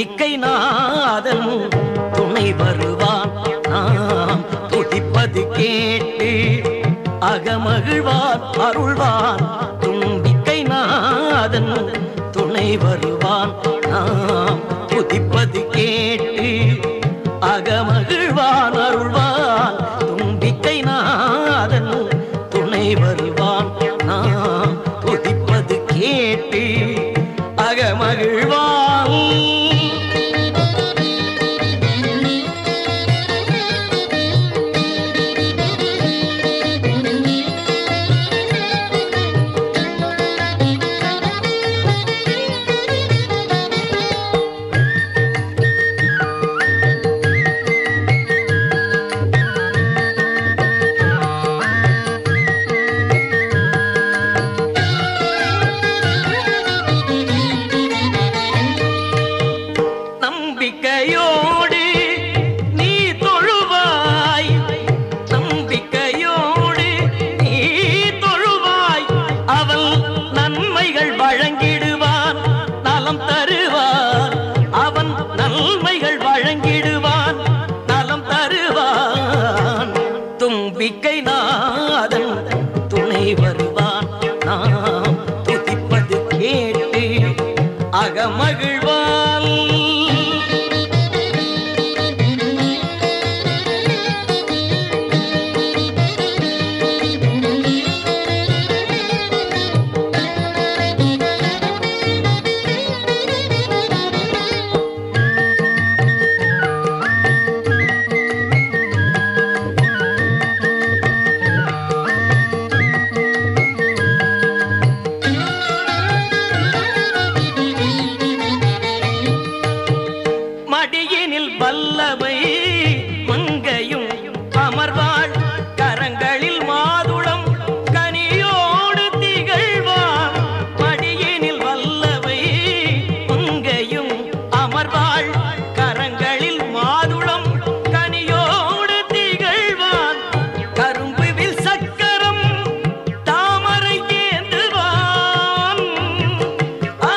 தும்பிக்கை நாதன் துணை வருவான் நாம் துதிப்பது கேட்டு அகமகிழ்வான் அருள்வான் தும்பிக்கை நாதன் துணை வருவான் நாம் துதிப்பது கேட்டு அகமகிழ்வான் அருள்வான் தும்பிக்கை நாதன் துணை வருவான் நாம் துதிப்பது கேட்டு அகமகிழ்வான் நம்பிக்கையோடு நீ தொழுவாய் நம்பிக்கையோடு நீ தொழுவாய் அவன் நன்மைகள் வழங்கிடுவான் நலம் தருவான் அவன் நன்மைகள் வழங்கிடுவான் நலம் தருவான் தும்பிக்கை நாதன் துணை வருவான் நாம் துதிப்பது கேட்டு அகமகிழ்வான் மடியினில் வல்லமை மங்கையும் அமர்வாள் கரங்களில் மாதுளம் கனியோடு திகழ்வாள் மடியினில் வல்லமை மங்கையும் அமர்வாள் கரங்களில் மாதுளம் கனியோடு திகழ்வான் கரும்புவில் சக்கரம் தாமரை ஏந்துவான் ஆ,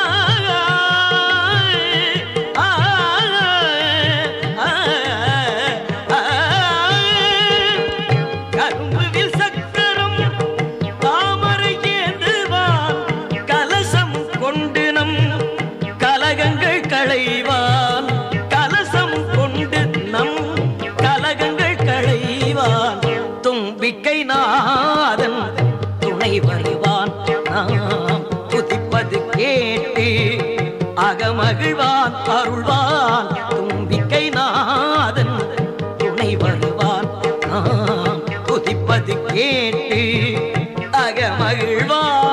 ஆ, ஆ, ஆ, கரும்புவில் சக்கரம் தாமரை ஏந்துவான் கலசம் கொண்டு நம் கலகங்கள் களைவான் கலசம் கொண்டு நம் கலகங்கள் களைவான் தும்பிக்கை நாதன் துணை வருவான் நாம் துதிப்பது கேட்டு அகமகிழ்வான் அருள்வான் தும்பிக்கை நாதன் துணை வருவான் நாம் துதிப்பது கேட்டு அகமகிழ்வான்